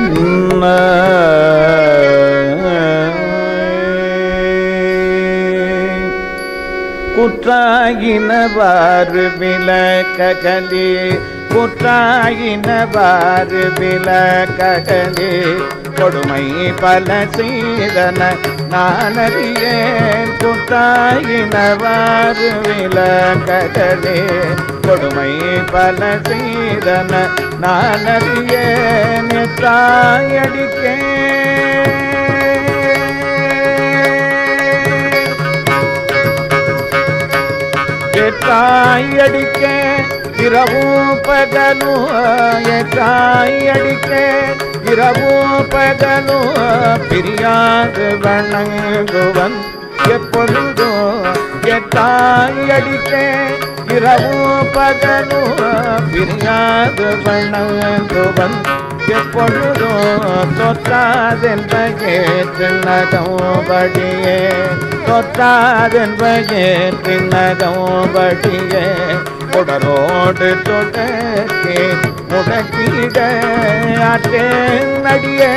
குற்றாயினவாறு விளக்ககலே குற்றாயினவாறு விளக்ககலே கொடுமை பல செய்தன நானறியேன் குற்றாயினவாறு விளக்ககலே கொடுமை பல செய்தன நானறியேன் எத்தாயடிக்கே எத்தாயடிக்க இரவும் பகலும் எத்தாயடிக்க இரவும் பகலும் பிரியாது வணங்குவன் எப்பொழுதும் எத்தாயடிக்க இரவும் பகலும் பிரியாது வணங்குவன் எப்பொழுதும் தொற்றாதென்ப ஏற்றுநகம்படியே தொற்றாதென்ப ஏற்றுநகம்படியே உடலோடு தொடக்கே முடக்கிட ஆற்றேன் நடியே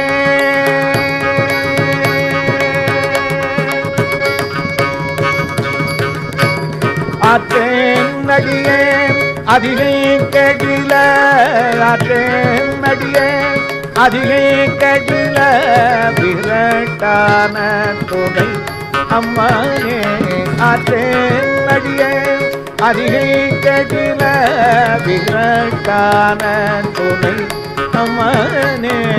ஆற்றேன் நடியே அதிகை கடில ஆற்றேன் நடியே அதிகை கடில விரட்டான துணை அம்மானே ஆற்றேன் நடியே அதிகை கடில விரட்டான துணை அம்மானே